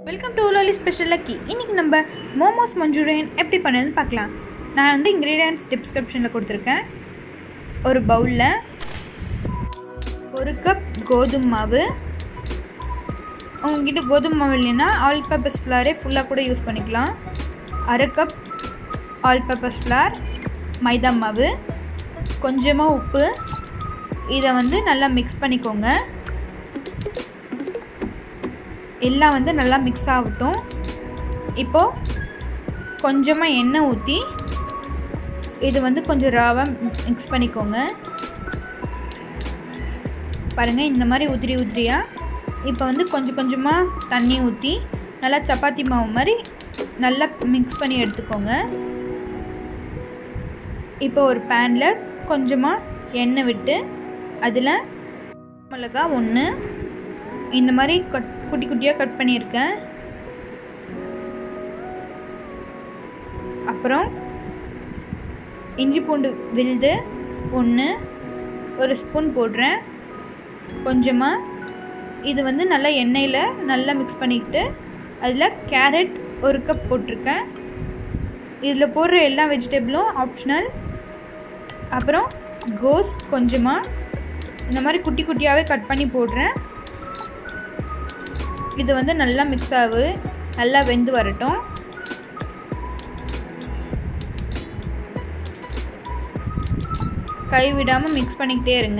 welcome to உலாலி special lucky இன்றைக்கி நம்ம மோமோஸ் மஞ்சூரியன் எப்படி பண்ணுறதுன்னு பார்க்கலாம் நான் வந்து இன்க்ரீடியன்ட்ஸ் டிஸ்கிரிப்ஷனில் கொடுத்துருக்கேன் ஒரு பவுலில் ஒரு கப் கோதுமை மாவு உங்ககிட்ட கோதுமை மாவு இல்லைன்னா ஆல் பர்பஸ் ஃப்ளாரே ஃபுல்லாக கூட யூஸ் பண்ணிக்கலாம் அரை cup all purpose flour maida மாவு கொஞ்சமாக உப்பு இதை வந்து நல்லா மிக்ஸ் பண்ணிக்கோங்க எல்லாம் வந்து நல்லா மிக்ஸ் ஆகட்டும் இப்போது கொஞ்சமாக எண்ணெய் ஊற்றி இது வந்து கொஞ்சம் ராவாக மிக்ஸ் பண்ணிக்கோங்க பாருங்கள் இந்த மாதிரி உதிரி உதிரியாக இப்போ வந்து கொஞ்சம் கொஞ்சமாக தண்ணி ஊற்றி நல்லா சப்பாத்தி மாவு மாதிரி நல்லா மிக்ஸ் பண்ணி எடுத்துக்கோங்க இப்போ ஒரு பேனில் கொஞ்சமாக எண்ணெய் விட்டு அதில் மிளகா ஒன்று இந்த மாதிரி கட் குட்டி குட்டியாக கட் பண்ணியிருக்கேன் அப்புறம் இஞ்சி பூண்டு விழுது ஒன்று ஒரு ஸ்பூன் போடுறேன் கொஞ்சமாக இது வந்து நல்லா எண்ணெயில் நல்லா மிக்ஸ் பண்ணிக்கிட்டு அதில் கேரட் ஒரு கப் போட்டிருக்கேன் இதில் போடுற எல்லா வெஜிடபிளும் ஆப்ஷனல் அப்புறம் கோஸ் கொஞ்சமாக இந்த மாதிரி குட்டி குட்டியாகவே கட் பண்ணி போடுறேன் இது வந்து நல்லா மிக்ஸ் ஆகு நல்லா வெந்து வரட்டும் கை விடாமல் மிக்ஸ் பண்ணிக்கிட்டே இருங்க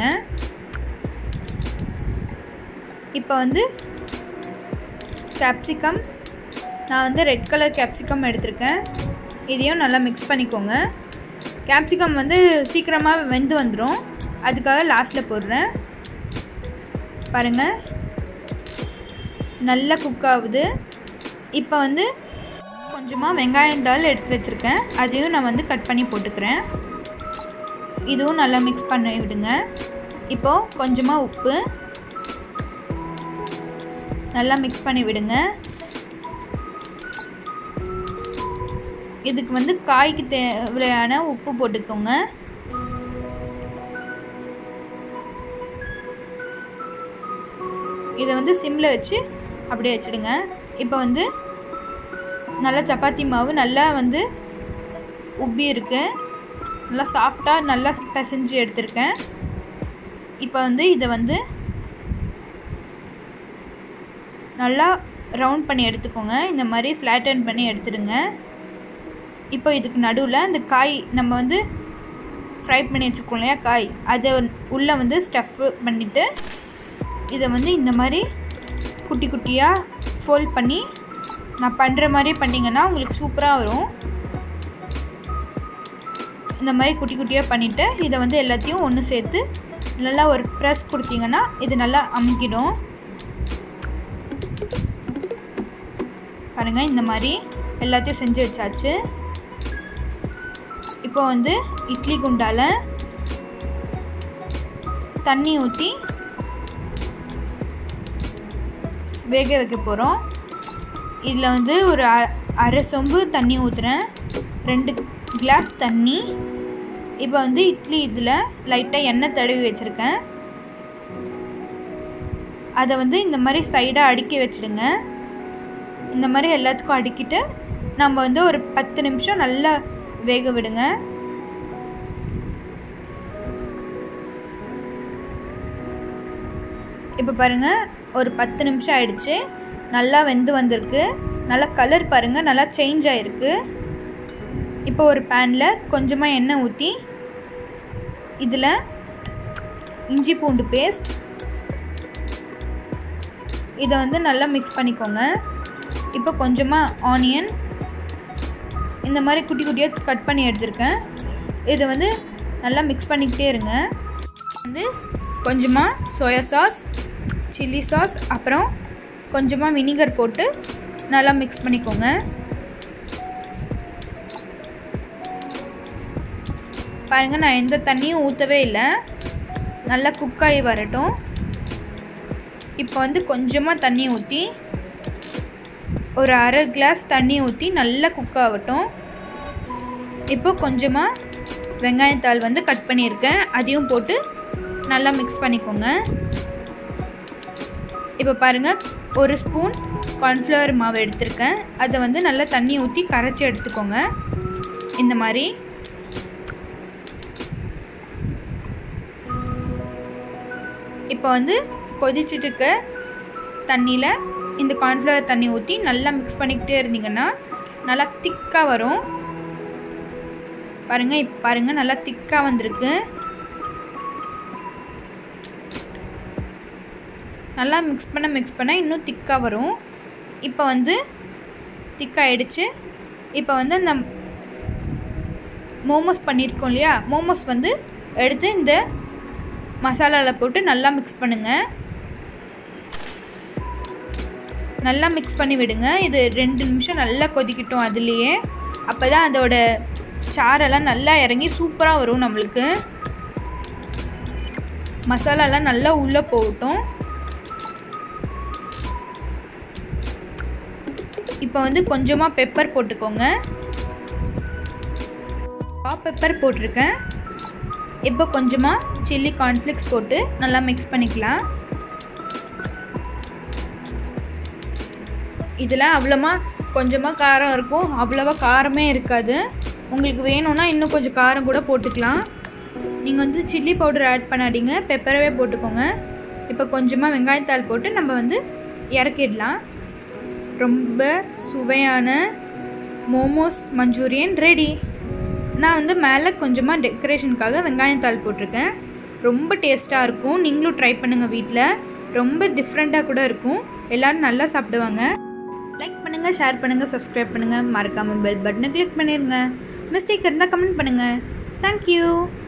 இப்போ வந்து கேப்சிகம் நான் வந்து ரெட் கலர் கேப்சிகம் எடுத்திருக்கேன் இதையும் நல்லா மிக்ஸ் பண்ணிக்கோங்க கேப்சிகம் வந்து சீக்கிரமாக வெந்து வந்துடும் அதுக்காக லாஸ்ட்டில் போடுறேன் பாருங்கள் நல்லா குக் ஆகுது இப்போ வந்து கொஞ்சமாக வெங்காயம் தால் எடுத்து வச்சுருக்கேன் அதையும் நான் வந்து கட் பண்ணி போட்டுக்கிறேன் இதுவும் நல்லா மிக்ஸ் பண்ணி விடுங்க இப்போது கொஞ்சமாக உப்பு நல்லா மிக்ஸ் பண்ணி விடுங்க இதுக்கு வந்து காய்க்கு தேவையான உப்பு போட்டுக்கோங்க இதை வந்து சிம்மில் வச்சு அப்படியே வச்சுடுங்க இப்போ வந்து நல்லா சப்பாத்தி மாவு நல்லா வந்து உப்பி இருக்கு நல்லா சாஃப்டாக நல்லா பிசைஞ்சு எடுத்திருக்கேன் இப்போ வந்து இதை வந்து நல்லா ரவுண்ட் பண்ணி எடுத்துக்கோங்க இந்த மாதிரி ஃப்ளாட்டன் பண்ணி எடுத்துடுங்க இப்போ இதுக்கு நடுவில் இந்த காய் நம்ம வந்து ஃப்ரை பண்ணி வச்சுருக்கோம் இல்லையா காய் அதை உள்ளே வந்து ஸ்டஃப் பண்ணிவிட்டு இதை வந்து இந்த மாதிரி குட்டி குட்டியாக ஃபோல்ட் பண்ணி நான் பண்ணுற மாதிரி பண்ணிங்கன்னா உங்களுக்கு சூப்பராக வரும் இந்த மாதிரி குட்டி குட்டியாக பண்ணிவிட்டு இதை வந்து எல்லாத்தையும் ஒன்று சேர்த்து நல்லா ஒரு ப்ரெஸ் கொடுத்தீங்கன்னா இது நல்லா அமுக்கிடும் பாருங்கள் இந்த மாதிரி எல்லாத்தையும் செஞ்சு வச்சாச்சு இப்போ வந்து இட்லி குண்டால் தண்ணி ஊற்றி வேக வைக்க போகிறோம் இதில் வந்து ஒரு அரை சொம்பு தண்ணி ஊற்றுறேன் ரெண்டு கிளாஸ் தண்ணி இப்போ வந்து இட்லி இதில் லைட்டாக எண்ணெய் தடவி வச்சுருக்கேன் அதை வந்து இந்த மாதிரி சைடாக அடுக்கி வச்சுடுங்க இந்த மாதிரி எல்லாத்துக்கும் அடுக்கிட்டு நம்ம வந்து ஒரு பத்து நிமிஷம் நல்லா வேக விடுங்க இப்போ பாருங்கள் ஒரு பத்து நிமிஷம் ஆயிடுச்சு நல்லா வெந்து வந்திருக்கு நல்லா கலர் பாருங்கள் நல்லா சேஞ்ச் ஆகிருக்கு இப்போ ஒரு பேனில் கொஞ்சமாக எண்ணெய் ஊற்றி இதில் இஞ்சி பூண்டு பேஸ்ட் இதை வந்து நல்லா மிக்ஸ் பண்ணிக்கோங்க இப்போ கொஞ்சமாக ஆனியன் இந்த மாதிரி குட்டி குட்டியாக கட் பண்ணி எடுத்திருக்கேன் இதை வந்து நல்லா மிக்ஸ் பண்ணிக்கிட்டே இருங்க வந்து கொஞ்சமாக சோயா சாஸ் சில்லி சாஸ் அப்புறம் கொஞ்சமாக வினிகர் போட்டு நல்லா மிக்ஸ் பண்ணிக்கோங்க பாருங்கள் நான் எந்த தண்ணியும் ஊற்றவே இல்லை நல்லா குக்காகி வரட்டும் இப்போ வந்து கொஞ்சமாக தண்ணி ஊற்றி ஒரு அரை கிளாஸ் தண்ணி ஊற்றி நல்லா குக் ஆகட்டும் இப்போ கொஞ்சமாக வெங்காயத்தாள் வந்து கட் பண்ணியிருக்கேன் அதையும் போட்டு நல்லா மிக்ஸ் பண்ணிக்கோங்க இப்போ பாருங்கள் ஒரு ஸ்பூன் கார்ன்ஃப்ளவர் மாவு எடுத்திருக்கேன் அதை வந்து நல்லா தண்ணி ஊற்றி கரைச்சி எடுத்துக்கோங்க இந்த மாதிரி இப்போ வந்து கொதிச்சுட்டு இருக்க தண்ணியில் இந்த கார்ன்ஃப்ளவர் தண்ணி ஊற்றி நல்லா மிக்ஸ் பண்ணிக்கிட்டே இருந்தீங்கன்னா நல்லா திக்காக வரும் பாருங்கள் இப்போ பாருங்கள் நல்லா திக்காக வந்திருக்கு நல்லா மிக்ஸ் பண்ண மிக்ஸ் பண்ண இன்னும் திக்காக வரும் இப்போ வந்து திக்காயிடுச்சு இப்போ வந்து அந்த மோமோஸ் பண்ணியிருக்கோம் இல்லையா மோமோஸ் வந்து எடுத்து இந்த மசாலாவில் போட்டு நல்லா மிக்ஸ் பண்ணுங்கள் நல்லா மிக்ஸ் பண்ணி விடுங்க இது ரெண்டு நிமிஷம் நல்லா கொதிக்கட்டும் அதுலேயே அப்போ தான் அதோட சாரெல்லாம் நல்லா இறங்கி சூப்பராக வரும் நம்மளுக்கு மசாலாலாம் நல்லா உள்ளே போகட்டும் இப்போ வந்து கொஞ்சமாக பெப்பர் போட்டுக்கோங்க பெப்பர் போட்டிருக்கேன் இப்போ கொஞ்சமாக சில்லி கார்ன்ஃப்ளெக்ஸ் போட்டு நல்லா மிக்ஸ் பண்ணிக்கலாம் இதில் அவ்வளோமா கொஞ்சமாக காரம் இருக்கும் அவ்வளோவா காரமே இருக்காது உங்களுக்கு வேணும்னா இன்னும் கொஞ்சம் காரம் கூட போட்டுக்கலாம் நீங்கள் வந்து சில்லி பவுடர் ஆட் பண்ணாதீங்க பெப்பரவே போட்டுக்கோங்க இப்போ கொஞ்சமாக வெங்காயத்தாள் போட்டு நம்ம வந்து இறக்கிடலாம் ரொம்ப சுவையான மோமோஸ் மஞ்சூரியன் ரெடி நான் வந்து மேலே கொஞ்சமாக டெக்கரேஷனுக்காக வெங்காயத்தாள் போட்டிருக்கேன் ரொம்ப டேஸ்ட்டாக இருக்கும் நீங்களும் ட்ரை பண்ணுங்கள் வீட்டில் ரொம்ப டிஃப்ரெண்ட்டாக கூட இருக்கும் எல்லோரும் நல்லா சாப்பிடுவாங்க லைக் பண்ணுங்கள் ஷேர் பண்ணுங்கள் சப்ஸ்கிரைப் பண்ணுங்கள் மறக்காமல் பெல் பட்டனை கிளிக் பண்ணிடுங்க மிஸ்டேக் இருந்தால் கமெண்ட் பண்ணுங்கள் தேங்க்யூ